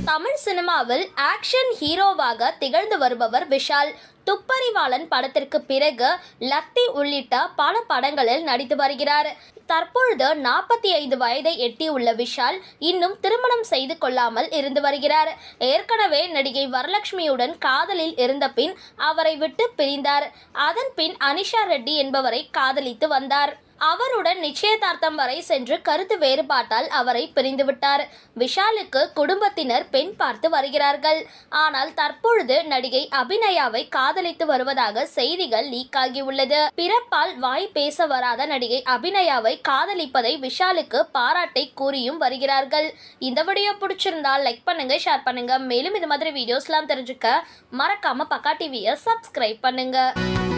தமிழ் சினிமாவில் ஆக்ஷன் ஹீரோவாக திகழ்ந்து வருபவர் விஷால் துப்பறிவாளன் படத்திற்கு பிறகு லத்தி உள்ளிட்ட பல படங்களில் நடித்து வருகிறார் தற்பொழுது நாற்பத்தி ஐந்து வயதை எட்டியுள்ள விஷால் இன்னும் திருமணம் செய்து கொள்ளாமல் இருந்து வருகிறார் ஏற்கனவே நடிகை வரலட்சுமியுடன் காதலில் இருந்த பின் அவரை விட்டு பிரிந்தார் அதன் பின் அனிஷா ரெட்டி என்பவரை காதலித்து வந்தார் அவருடன் நிச்சயதார்த்தம் வரை சென்று கருத்து வேறுபாட்டால் அவரை பிரிந்துவிட்டார் விஷாலுக்கு குடும்பத்தினர் பெண் பார்த்து வருகிறார்கள் ஆனால் தற்பொழுது நடிகை அபிநயாவை காதலித்து வருவதாக செய்திகள் லீக் ஆகியுள்ளது பிறப்பால் வாய் பேச வராத நடிகை அபிநயாவை காதலிப்பதை விஷாலுக்கு பாராட்டை கூறியும் வருகிறார்கள் இந்த வீடியோ பிடிச்சிருந்தால் லைக் பண்ணுங்க ஷேர் பண்ணுங்க மேலும் இது மாதிரி வீடியோஸ்லாம் தெரிஞ்சுக்க மறக்காம பக்கா டிவியை சப்ஸ்கிரைப் பண்ணுங்க